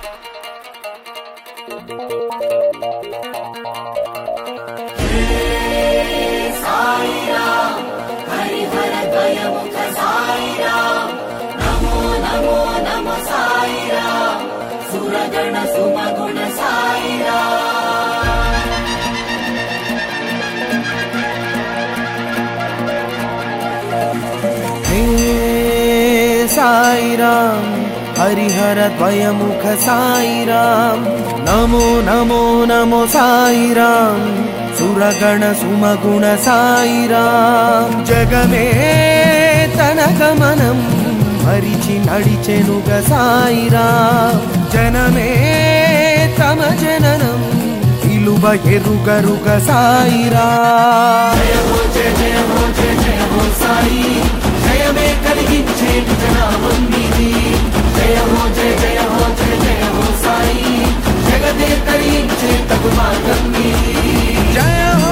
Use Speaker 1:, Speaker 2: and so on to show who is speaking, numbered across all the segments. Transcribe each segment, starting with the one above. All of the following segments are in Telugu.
Speaker 1: హే సాయిరామ్ హరిహర ద్వయముఖ సాయిరామ్ నమో నమో నమో సాయిరామ్ సురగణ సుమగుణ సాయిరామ్ జగమే తన గమనం హరిచి నడిచెనుగ సాయిరామ్ జనమే తమ జననం ఇలువ ఎరుగరుగ సాయిరామ్ జయమే కలిగించే జనామం నీది జయ హో జయ జయ హో జయ జయ హో సాయి జగదే తరించే తగు మార్గం నీది జయ హో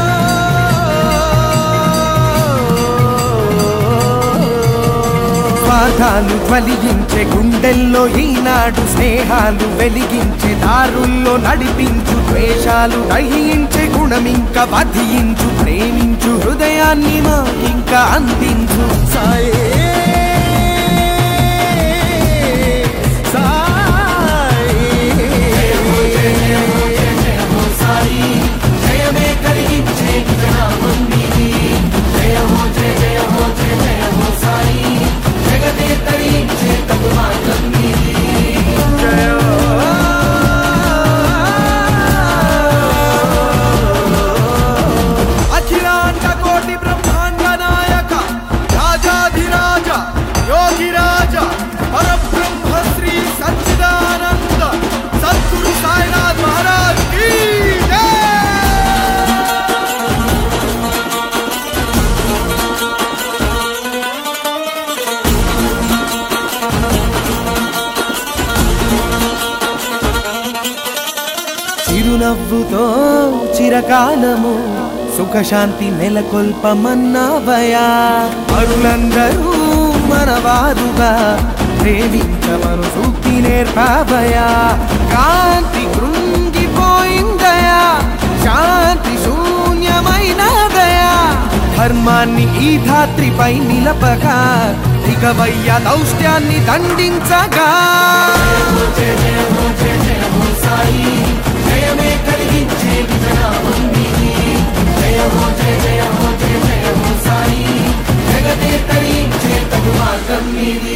Speaker 1: స్వార్థాలు జ్వలించే గుండెల్లో ఈనాడు స్నేహాలు వెలిగించే దారుల్లో నడిపించు ద్వేషాలు దహించే గుణమింక వధించు ప్రేమించు హృదయాన్ని మాకింక అందించు సాయే సాయి జయమే కలిగించే జనామం నీది జయ హో జయ జయ హో జయ జయ హో సాయి జగదే తరించే తగు మార్గం నీది జయ అఖిలాండ కోటి బ్రహ్మాండ నాయక రాజాధిరాజ యోగిరాజ పరబ్రహ్మ శ్రీ సచ్చిదానంద సద్గురు సాయినాథ్ మహారాజ్ కీ జై చిరునవ్వుతో చిరకాలము సుఖశాంతి నెలకొల్పమన్నావయా అరులందరూ మనవారుగా ప్రేమించమను సూక్తి నేర్పావయా కాంతి కృంగిపోయిందయా శాంతి శూన్యమైనదయా ధర్మాన్ని ఈ ధాత్రిపై నిలపగా దిగవయ్య దౌష్ట్యాన్ని దండించగా జయమే కలిగించే విజయనామం నీది జయ హో జయ జయ హో జయ జయ హో సాయి జగదే తరించే తగు మార్గం నీది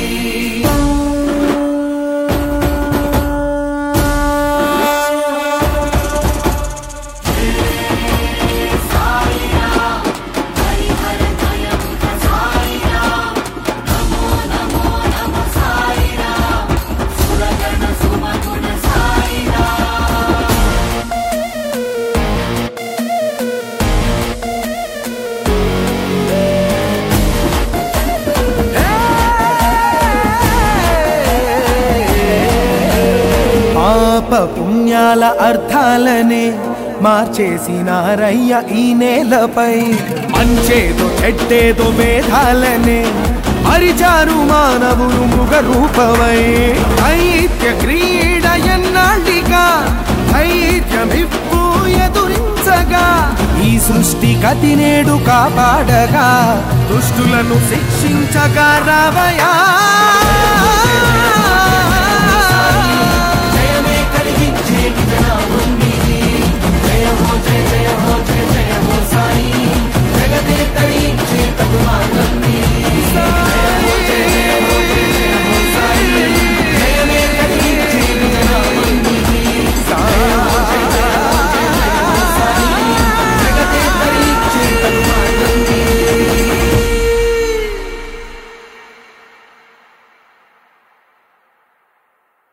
Speaker 1: పాప పుణ్యాల అర్థాలనే మార్చేసినారయ్య ఈ నేలపై మంచేదో చెడ్డేదో భేదాలనే మరిచారు మానవులు మృగ రూపమై దైత్య క్రీడ ఎన్నాళ్ళిగా ధైర్యమిప్పు ఎదురించగా ఈ సృష్టి గతి నేడు కాపాడగా దుష్టులను శిక్షించగా రావయా